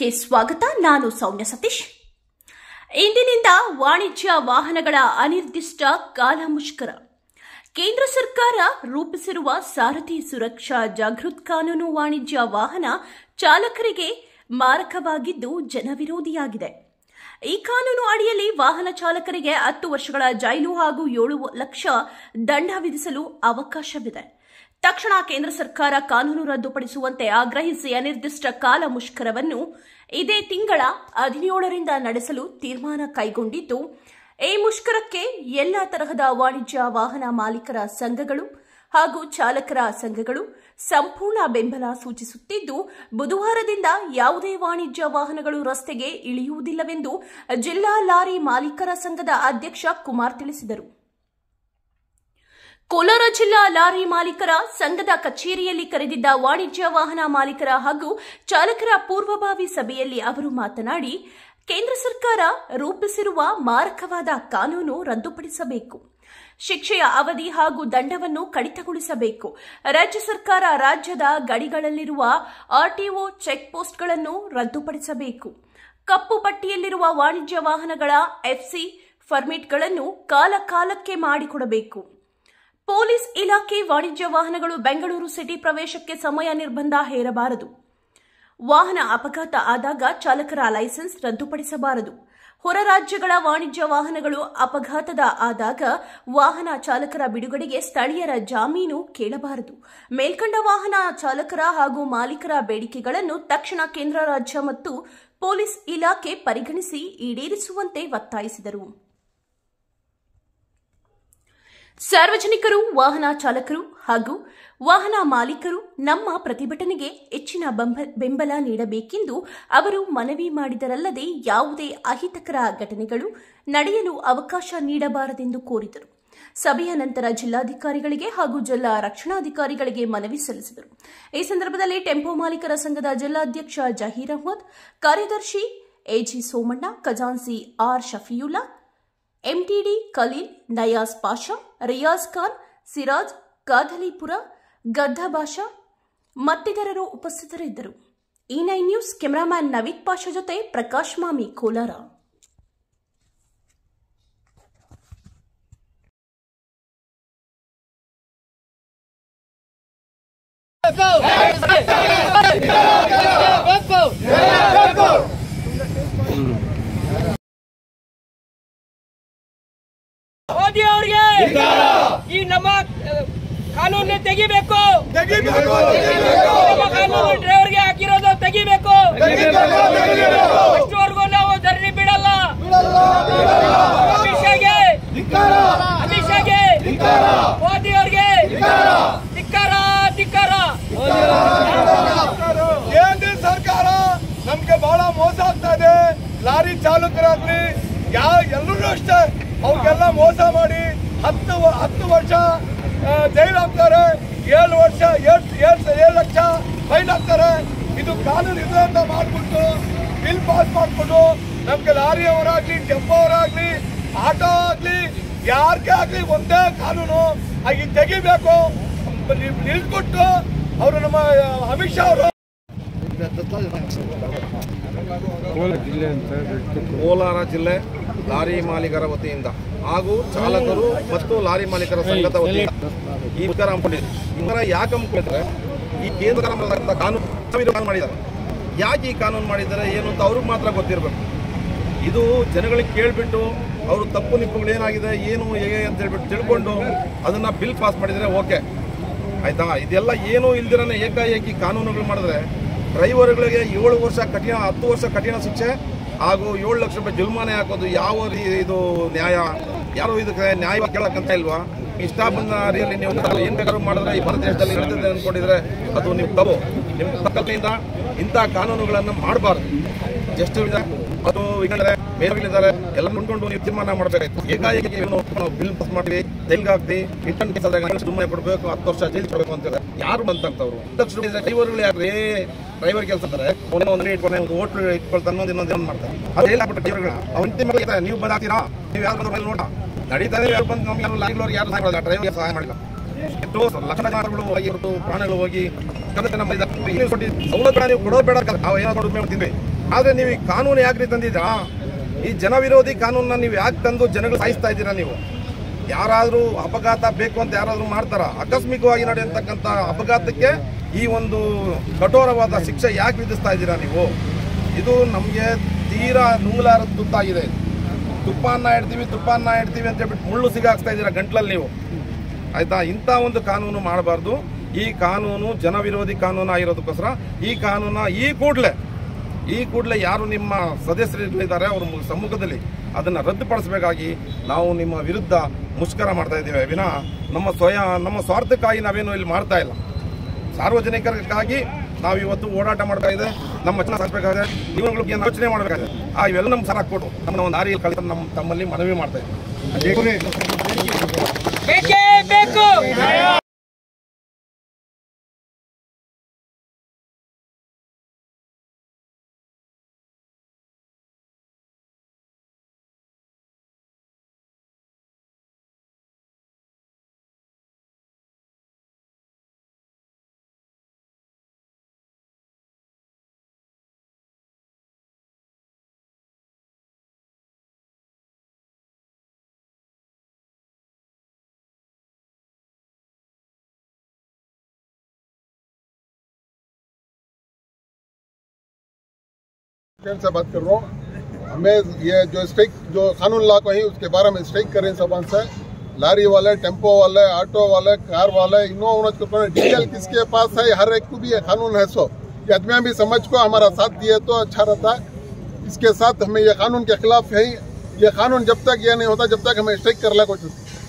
ಸ್ವಾಗತ ನಾನು ಸೌಮ್ಯ ಸತೀಶ್ ಇಂದಿನಿಂದ ವಾಣಿಜ್ಯ ವಾಹನಗಳ ಅನಿರ್ದಿಷ್ಟ ಕಾಲ ಮುಷ್ಕರ ಕೇಂದ್ರ ಸರ್ಕಾರ ರೂಪಿಸಿರುವ ಸಾರಥಿ ಸುರಕ್ಷಾ ಜಾಗೃತ್ ಕಾನೂನು ವಾಣಿಜ್ಯ ವಾಹನ ಚಾಲಕರಿಗೆ ಮಾರಕವಾಗಿದ್ದು ಜನವಿರೋಧಿಯಾಗಿದೆ ಈ ಕಾನೂನು ಅಡಿಯಲ್ಲಿ ವಾಹನ ಚಾಲಕರಿಗೆ ಹತ್ತು ವರ್ಷಗಳ ಜೈಲು ಹಾಗೂ ಏಳು ಲಕ್ಷ ದಂಡ ವಿಧಿಸಲು ಅವಕಾಶವಿದೆ ತಕ್ಷಣ ಕೇಂದ್ರ ಸರ್ಕಾರ ಕಾನೂನು ರದ್ದುಪಡಿಸುವಂತೆ ಆಗ್ರಹಿಸಿ ಅನಿರ್ದಿಷ್ಟ ಕಾಲ ಮುಷ್ಕರವನ್ನು ಇದೇ ತಿಂಗಳ ಹದಿನೇಳರಿಂದ ನಡೆಸಲು ತೀರ್ಮಾನ ಕೈಗೊಂಡಿದ್ದು ಈ ಮುಷ್ಕರಕ್ಕೆ ಎಲ್ಲ ತರಹದ ವಾಣಿಜ್ಯ ವಾಹನ ಮಾಲೀಕರ ಸಂಘಗಳು ಹಾಗೂ ಚಾಲಕರ ಸಂಘಗಳು ಸಂಪೂರ್ಣ ಬೆಂಬಲ ಸೂಚಿಸುತ್ತಿದ್ದು ಬುಧವಾರದಿಂದ ಯಾವುದೇ ವಾಣಿಜ್ಯ ವಾಹನಗಳು ರಸ್ತೆಗೆ ಇಳಿಯುವುದಿಲ್ಲವೆಂದು ಜಿಲ್ಲಾ ಲಾರಿ ಮಾಲೀಕರ ಸಂಘದ ಅಧ್ಯಕ್ಷ ಕುಮಾರ್ ತಿಳಿಸಿದರು ಕೋಲಾರ ಜಿಲ್ಲಾ ಲಾರಿ ಮಾಲೀಕರ ಸಂಘದ ಕಚೇರಿಯಲ್ಲಿ ಕರೆದಿದ್ದ ವಾಣಿಜ್ಯ ವಾಹನ ಮಾಲೀಕರ ಹಾಗೂ ಚಾಲಕರ ಪೂರ್ವಭಾವಿ ಸಭೆಯಲ್ಲಿ ಅವರು ಮಾತನಾಡಿ ಕೇಂದ್ರ ಸರ್ಕಾರ ರೂಪಿಸಿರುವ ಮಾರಕವಾದ ಕಾನೂನು ರದ್ದುಪಡಿಸಬೇಕು ಶಿಕ್ಷೆಯ ಅವಧಿ ಹಾಗೂ ದಂಡವನ್ನು ಕಡಿತಗೊಳಿಸಬೇಕು ರಾಜ್ಯ ಸರ್ಕಾರ ರಾಜ್ಯದ ಗಡಿಗಳಲ್ಲಿರುವ ಆರ್ಟಿಒ ಚೆಕ್ ಪೋಸ್ಟ್ಗಳನ್ನು ರದ್ದುಪಡಿಸಬೇಕು ಕಪ್ಪು ಪಟ್ಟಿಯಲ್ಲಿರುವ ವಾಣಿಜ್ಯ ವಾಹನಗಳ ಎಫ್ಸಿ ಫರ್ಮಿಟ್ಗಳನ್ನು ಕಾಲ ಕಾಲಕ್ಕೆ ಮಾಡಿಕೊಡಬೇಕು ಪೊಲೀಸ್ ಇಲಾಖೆ ವಾಣಿಜ್ಯ ವಾಹನಗಳು ಬೆಂಗಳೂರು ಸಿಟಿ ಪ್ರವೇಶಕ್ಕೆ ಸಮಯ ನಿರ್ಬಂಧ ಹೇರಬಾರದು ವಾಹನ ಅಪಘಾತ ಆದಾಗ ಚಾಲಕರ ಲೈಸೆನ್ಸ್ ರದ್ದುಪಡಿಸಬಾರದು ಹೊರ ರಾಜ್ಯಗಳ ವಾಣಿಜ್ಯ ವಾಹನಗಳು ಅಪಘಾತದ ಆದಾಗ ವಾಹನ ಚಾಲಕರ ಬಿಡುಗಡೆಗೆ ಸ್ಥಳೀಯರ ಜಾಮೀನು ಕೇಳಬಾರದು ಮೇಲ್ಕಂಡ ವಾಹನ ಚಾಲಕರ ಹಾಗೂ ಮಾಲೀಕರ ಬೇಡಿಕೆಗಳನ್ನು ತಕ್ಷಣ ಕೇಂದ್ರ ರಾಜ್ಯ ಮತ್ತು ಪೊಲೀಸ್ ಇಲಾಖೆ ಪರಿಗಣಿಸಿ ಈಡೇರಿಸುವಂತೆ ಒತ್ತಾಯಿಸಿದರು ಸಾರ್ವಜನಿಕರು ವಾಹನ ಚಾಲಕರು ಹಾಗೂ ವಾಹನ ಮಾಲೀಕರು ನಮ್ಮ ಪ್ರತಿಭಟನೆಗೆ ಹೆಚ್ಚಿನ ಬೆಂಬಲ ನೀಡಬೇಕೆಂದು ಅವರು ಮನವಿ ಮಾಡಿದರಲ್ಲದೆ ಯಾವುದೇ ಅಹಿತಕರ ಘಟನೆಗಳು ನಡೆಯಲು ಅವಕಾಶ ನೀಡಬಾರದೆಂದು ಕೋರಿದರು ಸಭೆಯ ನಂತರ ಜಿಲ್ಲಾಧಿಕಾರಿಗಳಿಗೆ ಹಾಗೂ ಜಿಲ್ಲಾ ರಕ್ಷಣಾಧಿಕಾರಿಗಳಿಗೆ ಮನವಿ ಸಲ್ಲಿಸಿದರು ಈ ಸಂದರ್ಭದಲ್ಲಿ ಟೆಂಪೋ ಮಾಲೀಕರ ಸಂಘದ ಜಿಲ್ಲಾಧ್ಯಕ್ಷ ಜಹೀರ್ ಅಹ್ಮದ್ ಕಾರ್ಯದರ್ಶಿ ಎಜಿ ಸೋಮಣ್ಣ ಖಜಾನ್ಸಿ ಆರ್ ಶಫಿಯುಲ್ಲಾ ಎಂಟಿಡಿ ಖಲೀಲ್ ನಯಾಜ್ ಪಾಷಾ ರಿಯಾಜ್ ಖಾನ್ ಸಿರಾಜ್ ಗಾಧಲಿಪುರ ಗದ್ದ ಬಾಷಾ ಮತ್ತಿತರರು ಉಪಸ್ಥಿತರಿದ್ದರು ಈ nine news cameraman Naveed Pasha ಜೊತೆ ಪ್ರಕಾಶ್ ಮಾಮಿ ಕೋಲಾರ ಮೋದಿ ಅವ್ರಿಗೆ ಈ ನಮ್ಮ ಕಾನೂನು ತೆಗಿಬೇಕು ನಮ್ಮ ಕಾನೂನು ಡ್ರೈವರ್ಗೆ ಹಾಕಿರೋದು ತೆಗಿಬೇಕು ಅಷ್ಟುವರೆಗೂ ನಾವು ಧರಣಿ ಬಿಡಲ್ಲ ಅಮಿತ್ ಶಾಗೆ ಅಮಿತ್ ಶಾಗೆ ಮೋದಿ ಅವ್ರಿಗೆ ಧಿಕ್ಕಾರ ಧಿಕ್ಕಾರ ಕೇಂದ್ರ ಸರ್ಕಾರ ನಮ್ಗೆ ಬಹಳ ಮೋಸ ಆಗ್ತಾ ಇದೆ ಲಾರಿ ಚಾಲಕರಾಗ್ಲಿ ಯಾವ ಎಲ್ಲರೂ ಅಷ್ಟೇ ಅವ್ರಿಗೆಲ್ಲ ಮೋಸ ಮಾಡಿ ಹತ್ತು ವ- ಹತ್ತು ವರ್ಷ ಆ, ಜೈಲು ಹಾಕ್ತಾರೆ ಏಳು ವರ್ಷ ಏಳು ಏಳು ಏಳು ಲಕ್ಷ ಫೈನ್ ಹಾಕ್ತಾರೆ ಇದು ಕಾನೂನು ಇದೆ ಅಂತ ಮಾಡ್ಬಿಟ್ಟು ಬಿಲ್ ಪಾಸ್ ಮಾಡ್ಕೊಂಡು ನಮ್ಗೆ ಲಾರಿ ಅವರಾಗ್ಲಿ ಟೆಂಪೋ ಅವರಾಗ್ಲಿ ಆಟೋ ಆಗ್ಲಿ ಯಾರಿಗೇ ಆಗ್ಲಿ ಒಂದೇ ಕಾನೂನು ಆಗಿ ತೆಗಿಬೇಕು ನಿಲ್- ನಿಲ್ಸ್ಬಿಟ್ಟು ಅವರು ನಮ್ಮ ಆ, ಅಮಿತ್ ಶಾ ಅವರು ಕೋಲಾರ ಜಿಲ್ಲೆ ಲಾರಿ ಮಾಲೀಕರ ವತಿಯಿಂದ ಹಾಗೂ ಚಾಲಕರು ಮತ್ತು ಲಾರಿ ಮಾಲೀಕರ ಸಂಘದ ವತಿಯಿಂದ ಈ ಮುಖರ ಹಮ್ಮಿಕೊಂಡಿದೆ ಈ ಮುಖರ ಯಾಕೆ ಹಮ್ಮಿಕೊಂಡಿದ್ರೆ ಈ ಕೇಂದ್ರ ಸರ್ಕಾರ ಮಾಡಿರ್ತಕ್ಕಂಥ ಕಾನೂನು ವಿರೋಧ ಮಾಡಿದ್ದಾರೆ ಯಾಕೆ ಈ ಕಾನೂನು ಮಾಡಿದ್ದಾರೆ ಏನು ಅಂತ ಅವ್ರಿಗೆ ಮಾತ್ರ ಗೊತ್ತಿರಬೇಕು ಇದು ಜನಗಳಿಗೆ ಕೇಳಿಬಿಟ್ಟು ಅವರು ತಪ್ಪು ನಿಪ್ಪುಗಳು ಏನಾಗಿದೆ ಏನು ಹೇಗೆ ಅಂತ ಹೇಳ್ಬಿಟ್ಟು ತಿಳ್ಕೊಂಡು ಅದನ್ನ ಬಿಲ್ ಪಾಸ್ ಮಾಡಿದರೆ ಓಕೆ ಆಯ್ತಾ ಇದೆಲ್ಲ ಏನೂ ಇಲ್ದಿರನೇ ಏಕಾಏಕಿ ಕಾನೂನುಗಳು ಮಾಡಿದ್ರೆ ಡ್ರೈವರ್ಗಳಿಗೆ ಏಳು ವರ್ಷ ಕಠಿಣ ಹತ್ತು ವರ್ಷ ಕಠಿಣ ಶಿಕ್ಷೆ ಹಾಗೂ ಏಳು ಲಕ್ಷ ರೂಪಾಯಿ ಜುಲ್ಮಾನೆ ಹಾಕೋದು ಯಾವ ರೀ ಇದು ನ್ಯಾಯ ಯಾರು ಇದಕ್ಕೆ ನ್ಯಾಯವಾಗಿ ಕೇಳಕ್ಕಂತ ಇಲ್ವಾ ಇಷ್ಟ ಬಂದ ರೀತಿಯಲ್ಲಿ ನೀವು ಏನ್ ಬೇಕಾದ್ರೂ ಮಾಡಿದ್ರೆ ಈ ಭಾರತ ದೇಶದಲ್ಲಿ ನಡೀತದೆ ಅನ್ಕೊಂಡಿದ್ರೆ ಅದು ನಿಮ್ಮ ತಪ್ಪು ನಿಮ್ಮ ತಕ್ಕಲ್ಲಿಂದ ಇಂಥ ಕಾನೂನುಗಳನ್ನು ಮಾಡಬಾರ್ದು ಎಷ್ಟು ಇದೆ ಅದು ಈಗಂದ್ರೆ ಮೇಲಿದ್ದಾರೆ ಎಲ್ಲ ಮುಂದ್ಕೊಂಡು ನೀವು ತೀರ್ಮಾನ ಮಾಡಬೇಕಾಯ್ತು ಏಕಾಏಕಿ ಏನು ನಾವು ಬಿಲ್ ಪಾಸ್ ಮಾಡ್ತೀವಿ ಜೈಲ್ಗೆ ಹಾಕ್ತೀವಿ ರಿಟರ್ನ್ ಕೇಸ್ ಆದಾಗ ಸುಮ್ಮನೆ ಕೊಡಬೇಕು ಹತ್ತು ವರ್ಷ ಜೈಲ್ ಕೊಡಬೇಕು ಅಂತ ಹೇಳಿದ್ರೆ ಯಾರು ಬಂತಂತವ್ರು ಲಕ್ಷ ಡ್ರೈವರ್ಗಳು ಯಾರು ಡ್ರೈವರ್ ಕೆಲಸ ಅಂತಾರೆ ಒಂದೊಂದು ಒಂದು ಇಟ್ಕೊಂಡು ಒಂದು ಹೋಟ್ಲು ಇಟ್ಕೊಳ್ತಾನೆ ಇನ್ನೊಂದು ಇನ್ನೊಂದು ಇನ್ನೊಂದು ಮಾಡ್ತಾರೆ ಅದು ಹೇಳಿ ಹಾಕ್ಬಿಟ್ಟು ಡ್ರೈವರ್ಗಳು ಅವ್ನ ಮಕ್ಕಳಿಗೆ ನೀವು ಬಂದು ಹಾಕ್ತೀರಾ ನೀವು ಯಾರು ಬಂದ್ರೆ ನೋಡ ನಡೀತಾರೆ ಯಾರು ಬಂದು ನಮ್ಗೆ ಯಾರು ಲಾರಿಗಳವ್ರು ಯಾರು ಸಹಾಯ ಮಾಡಿಲ್ಲ ಡ್ರೈವರ್ಗೆ ಸಹಾಯ ಮಾಡಿಲ್ಲ ಎಷ್ಟೋ ಲಕ್ಷಣಗಳು ಹೋಗಿ ಇವತ್ತು ಪ್ರಾಣಗಳು ಹೋಗಿ ಕನ್ನಡ ನಮ್ಮ ಇದು ಇಲ್ಲಿ ಕೊಟ್ಟು ಸೌಲಭ್ಯ ನೀವು ಕೊಡೋದು ಬೇಡ ನಾವು ಏನೋ ಕೊಡೋದು ಮಾಡ್ತೀವಿ ಆದ್ರೆ ನೀವು ಈ ಕಾನೂನು ಯಾಕ್ರಿ ತಂದಿದ್ದೀರಾ ಈ ಜನ ವಿರೋಧಿ ಕಾನೂನನ್ನ ನೀವು ಯಾಕೆ ತಂದು ಜನಗಳು ಸಾಯಿಸ್ತಾ ಇದ್ದೀರಾ ನೀವು ಯಾರಾದರೂ ಅಪಘಾತ ಬೇಕು ಅಂತ ಯಾರಾದರೂ ಮಾಡ್ತಾರ ಆಕಸ್ಮಿಕವಾಗಿ ನಡೆಯತಕ್ಕಂಥ ಅಪಘಾತಕ್ಕೆ ಈ ಒಂದು ಕಠೋರವಾದ ಶಿಕ್ಷೆ ಯಾಕೆ ವಿಧಿಸ್ತಾ ಇದ್ದೀರಾ ನೀವು ಇದು ನಮಗೆ ತೀರಾ ನುಂಗ್ಲಾರದ ತುತ್ತಾಗಿದೆ ತುಪ್ಪ ಅನ್ನ ಇಡ್ತೀವಿ ತುಪ್ಪ ಅನ್ನ ಇಡ್ತೀವಿ ಅಂತ ಹೇಳ್ಬಿಟ್ಟು ಮುಳ್ಳು ಸಿಗಾಕ್ಸ್ತಾ ಇದ್ದೀರಾ ಗಂಟ್ಲಲ್ಲಿ ನೀವು ಆಯ್ತಾ ಇಂಥ ಒಂದು ಕಾನೂನು ಮಾಡಬಾರ್ದು ಈ ಕಾನೂನು ಜನ ವಿರೋಧಿ ಕಾನೂನು ಆಗಿರೋದಕ್ಕೋಸ್ಕರ ಈ ಕಾನೂನ ಈ ಕೂಡಲೇ ಈ ಕೂಡಲೇ ಯಾರು ನಿಮ್ಮ ಸದಸ್ಯರಿದ್ದಾರೆ ಅವ್ರ ಮು- ಸಮ್ಮುಖದಲ್ಲಿ ಅದನ್ನು ರದ್ದುಪಡಿಸಬೇಕಾಗಿ ನಾವು ನಿಮ್ಮ ವಿರುದ್ಧ ಮುಷ್ಕರ ಮಾಡ್ತಾ ಇದ್ದೇವೆ ವಿನಃ ನಮ್ಮ ಸ್ವಯ ನಮ್ಮ ಸ್ವಾರ್ಥಕ್ಕಾಗಿ ನಾವೇನು ಇಲ್ಲಿ ಮಾಡ್ತಾ ಇಲ್ಲ ಸಾರ್ವಜನಿಕರಿಗಾಗಿ ನಾವು ಇವತ್ತು ಓಡಾಟ ಮಾಡ್ತಾ ಇದೆ ನಮ್ಮ ಜನ ಸಾಕ್ಬೇಕಾದ್ರೆ ಜೀವನಗಳಿಗೆ ಯೋಚನೆ ಮಾಡಬೇಕಾಗಿದೆ ಆ ಇವೆಲ್ಲ ನಮ್ಮ ಸರ ಕೊಟ್ಟು ನಮ್ಮ ಒಂದು ದಾರಿಯಲ್ಲಿ ಕಲಿತ ನಮ್ಮ ತಮ್ಮಲ್ಲಿ ಮನವಿ ಮಾಡ್ತಾ ಇದ್ದೀವಿ ಬೇಕೇ ಬೇಕು सेकंड से बात कर रहा हूँ हमें ये जो स्ट्राइक जो कानून ला को है उसके बारे में स्ट्राइक करें सबन से लारी वाले टेम्पो वाले ऑटो वाले कार वाले इनो डीएल किसके पास है हर एक को भी ये कानून है सो ये आदमी भी समझ को हमारा साथ दिए तो अच्छा रहता है इसके साथ हमें ये कानून के खिलाफ है ये कानून जब तक ये नहीं होता जब तक हमें स्ट्राइक कर ला कुछ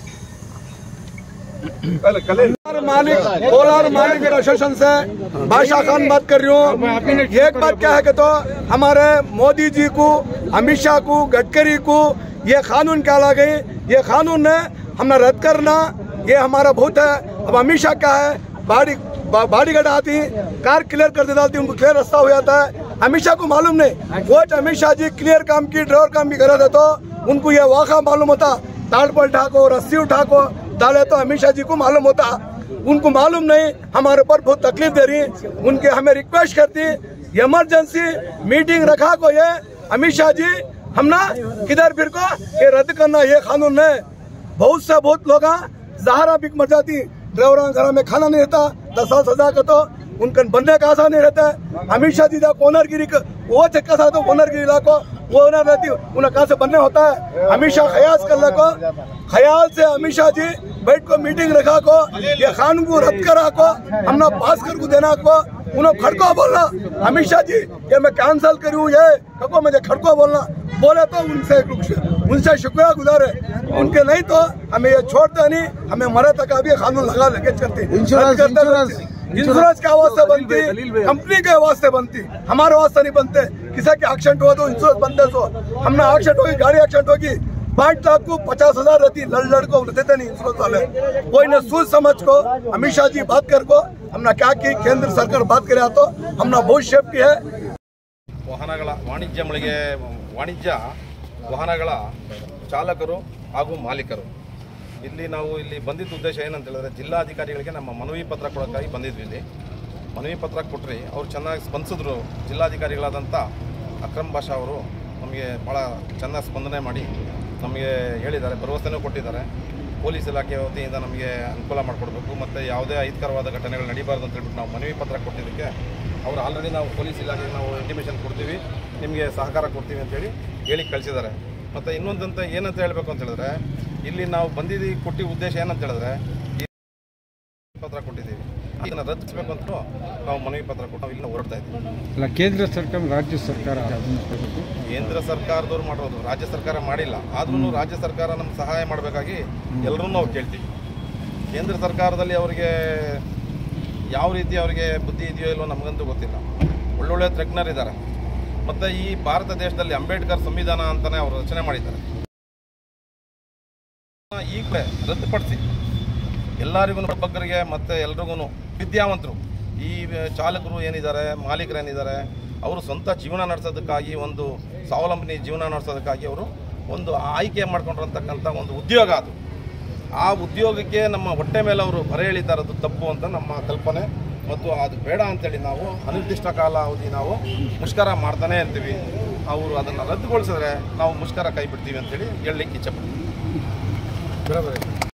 मालिक कोलार मालिक एसोसिएशन से बादशाह खान बात कर रही हूँ एक बात क्या है कि तो हमारे मोदी जी को अमित शाह को गडकरी को ये कानून क्या ला गई ये कानून है हमने रद्द करना ये हमारा बहुत है अब अमित शाह क्या है बाड़ी बाड़ी गार्ड आती कार क्लियर कर दे डालती उनको क्लियर रास्ता हो जाता है अमित शाह को मालूम नहीं वो अमित शाह जी क्लियर काम की ड्राइवर काम भी करा थे तो उनको ये वाखा मालूम होता ताड़ पर ठाको रस्सी उठा को डाले तो अमित शाह जी को मालूम होता उनको मालूम नहीं हमारे ऊपर बहुत तकलीफ दे रही उनके हमें रिक्वेस्ट करती इमरजेंसी मीटिंग रखा को ये अमित शाह जी हम ना किधर फिर को ये रद्द करना ये कानून है बहुत से बहुत लोग जहरा बिक मर जाती ड्राइवर घर में खाना नहीं रहता दस साल सजा का तो उनका बनने का आसान नहीं रहता है अमित शाह जी का ओनरगिरी का वो चक्का सा तो ओनरगिरी इलाको वो ओनर रहती उन्हें कहा से बनने होता है अमित शाह खयास कर को ख्याल से अमित शाह जी बैठ को मीटिंग रखा को ये कानून को रद्द करा को हमने पास कर को देना को उन्हें खड़को बोलना अमित शाह जी ये मैं कैंसल करूँ ये कको मुझे खड़को बोलना बोले तो उनसे उनसे शुक्रिया गुजार है उनके नहीं तो हमें ये छोड़ते नहीं हमें मरे तक अभी कानून लगा लगे चलते इंश्योरेंस इंश्योरेंस क्या वास्ते बनती कंपनी के वास्ते बनती हमारे वास्ते नहीं बनते किसी के एक्सीडेंट हुआ तो इंश्योरेंस बनते तो हमने एक्सीडेंट होगी गाड़ी एक्सीडेंट होगी पाँच लाख को पचास हजार रहती लड़ लड़ को देते नहीं इंश्योरेंस वाले कोई ने सोच समझ को अमित शाह जी बात कर को हमने क्या की केंद्र सरकार बात करे तो हमने बहुत सेफ्टी है ವಾಹನಗಳ ವಾಣಿಜ್ಯ ಮಳಿಗೆ ವಾಣಿಜ್ಯ ವಾಹನಗಳ ಚಾಲಕರು ಹಾಗೂ ಮಾಲೀಕರು ಇಲ್ಲಿ ನಾವು ಇಲ್ಲಿ ಬಂದಿದ್ದ ಉದ್ದೇಶ ಏನಂತ ಹೇಳಿದ್ರೆ ಜಿಲ್ಲಾಧಿಕಾರಿಗಳಿಗೆ ನಮ್ಮ ಮನವಿ ಪತ್ರ ಕೊಡೋಕ್ಕಾಗಿ ಬಂದಿದ್ವಿ ಇಲ್ಲಿ ಮನವಿ ಪತ್ರ ಕೊಟ್ರಿ ಅವ್ರು ಚೆನ್ನಾಗಿ ಸ್ಪಂದಿಸಿದ್ರು ಜಿಲ್ಲಾಧಿಕಾರಿಗಳಾದಂಥ ಅಕ್ರಮ್ ಬಾಷಾ ಅವರು ನಮಗೆ ಭಾಳ ಚೆನ್ನಾಗಿ ಸ್ಪಂದನೆ ಮಾಡಿ ನಮಗೆ ಹೇಳಿದ್ದಾರೆ ಭರವಸೆನೂ ಕೊಟ್ಟಿದ್ದಾರೆ ಪೊಲೀಸ್ ಇಲಾಖೆ ವತಿಯಿಂದ ನಮಗೆ ಅನುಕೂಲ ಮಾಡಿಕೊಡ್ಬೇಕು ಮತ್ತು ಯಾವುದೇ ಅಹಿತಕರವಾದ ಘಟನೆಗಳು ನಡೀಬಾರ್ದು ಅಂತ ಹೇಳ್ಬಿಟ್ಟು ನಾವು ಮನವಿ ಪತ್ರ ಕೊಟ್ಟಿದ್ದಕ್ಕೆ ಅವರು ಆಲ್ರೆಡಿ ನಾವು ಪೊಲೀಸ್ ಇಲಾಖೆಗೆ ನಾವು ಇಂಟಿಮೇಷನ್ ಕೊಡ್ತೀವಿ ನಿಮಗೆ ಸಹಕಾರ ಕೊಡ್ತೀವಿ ಅಂತೇಳಿ ಹೇಳಿ ಕಳಿಸಿದ್ದಾರೆ ಮತ್ತು ಇನ್ನೊಂದಂತ ಏನಂತ ಹೇಳಬೇಕು ಅಂತ ಹೇಳಿದ್ರೆ ಇಲ್ಲಿ ನಾವು ಬಂದಿದ್ದೀವಿ ಕೊಟ್ಟಿದ್ದ ಉದ್ದೇಶ ಏನಂತ ಹೇಳಿದ್ರೆ ಈ ಪತ್ರ ಕೊಟ್ಟಿದ್ದೀವಿ ಇದನ್ನು ರದ್ದಿಸಬೇಕು ಅಂತ ನಾವು ಮನವಿ ಪತ್ರ ಕೊಟ್ಟು ನಾವು ಇಲ್ಲಿಂದ ಹೊರಡ್ತಾ ಇದ್ದೀವಿ ಅಲ್ಲ ಕೇಂದ್ರ ಸರ್ಕಾರ ರಾಜ್ಯ ಸರ್ಕಾರ ಅದನ್ನ ಕೊಡಬೇಕು ಕೇಂದ್ರ ಸರ್ಕಾರದವ್ರು ಮಾಡೋದು ರಾಜ್ಯ ಸರ್ಕಾರ ಮಾಡಿಲ್ಲ ಆದ್ರೂ ರಾಜ್ಯ ಸರ್ಕಾರ ನಮ್ಗೆ ಸಹಾಯ ಮಾಡಬೇಕಾಗಿ ಎಲ್ಲರೂ ನಾವು ಕೇಳ್ತೀವಿ ಕೇಂದ್ರ ಸರ್ಕಾರದಲ್ಲಿ ಅವರಿಗೆ ಯಾವ ರೀತಿ ಅವರಿಗೆ ಬುದ್ಧಿ ಇದೆಯೋ ಇಲ್ಲೋ ನಮಗಂತೂ ಗೊತ್ತಿಲ್ಲ ಒಳ್ಳೊಳ್ಳೆ ತಜ್ಞರಿದ್ದಾರೆ ಮತ್ತು ಈ ಭಾರತ ದೇಶದಲ್ಲಿ ಅಂಬೇಡ್ಕರ್ ಸಂವಿಧಾನ ಅಂತಲೇ ಅವರು ರಚನೆ ಮಾಡಿದ್ದಾರೆ ಈಗಲೇ ರದ್ದುಪಡಿಸಿ ಎಲ್ಲರಿಗೂ ಒಬ್ಬೊಬ್ಬರಿಗೆ ಮತ್ತು ಎಲ್ರಿಗೂ ವಿದ್ಯಾವಂತರು ಈ ಚಾಲಕರು ಏನಿದ್ದಾರೆ ಮಾಲೀಕರು ಏನಿದ್ದಾರೆ ಅವರು ಸ್ವಂತ ಜೀವನ ನಡೆಸೋದಕ್ಕಾಗಿ ಒಂದು ಸ್ವಾವಲಂಬನೆ ಜೀವನ ನಡೆಸೋದಕ್ಕಾಗಿ ಅವರು ಒಂದು ಆಯ್ಕೆ ಮಾಡ್ಕೊಂಡಿರ್ತಕ್ಕಂಥ ಒಂದು ಉದ್ಯೋಗ ಅದು ಆ ಉದ್ಯೋಗಕ್ಕೆ ನಮ್ಮ ಹೊಟ್ಟೆ ಮೇಲೆ ಅವರು ಬರೆ ಎಳಿತಾ ಇರೋದು ತಪ್ಪು ಅಂತ ನಮ್ಮ ಕಲ್ಪನೆ ಮತ್ತು ಅದು ಬೇಡ ಅಂತೇಳಿ ನಾವು ಅನಿರ್ದಿಷ್ಟ ಕಾಲ ಅವಧಿ ನಾವು ಮುಷ್ಕರ ಮಾಡ್ತಾನೆ ಇರ್ತೀವಿ ಅವರು ಅದನ್ನು ರದ್ದುಗೊಳಿಸಿದ್ರೆ ನಾವು ಮುಷ್ಕರ ಕೈ ಬಿಡ್ತೀವಿ ಅಂತೇಳಿ ಹೇಳಲಿಕ್ಕೆ ಇಚ್ಛೆ ಪಡ್ತೀವಿ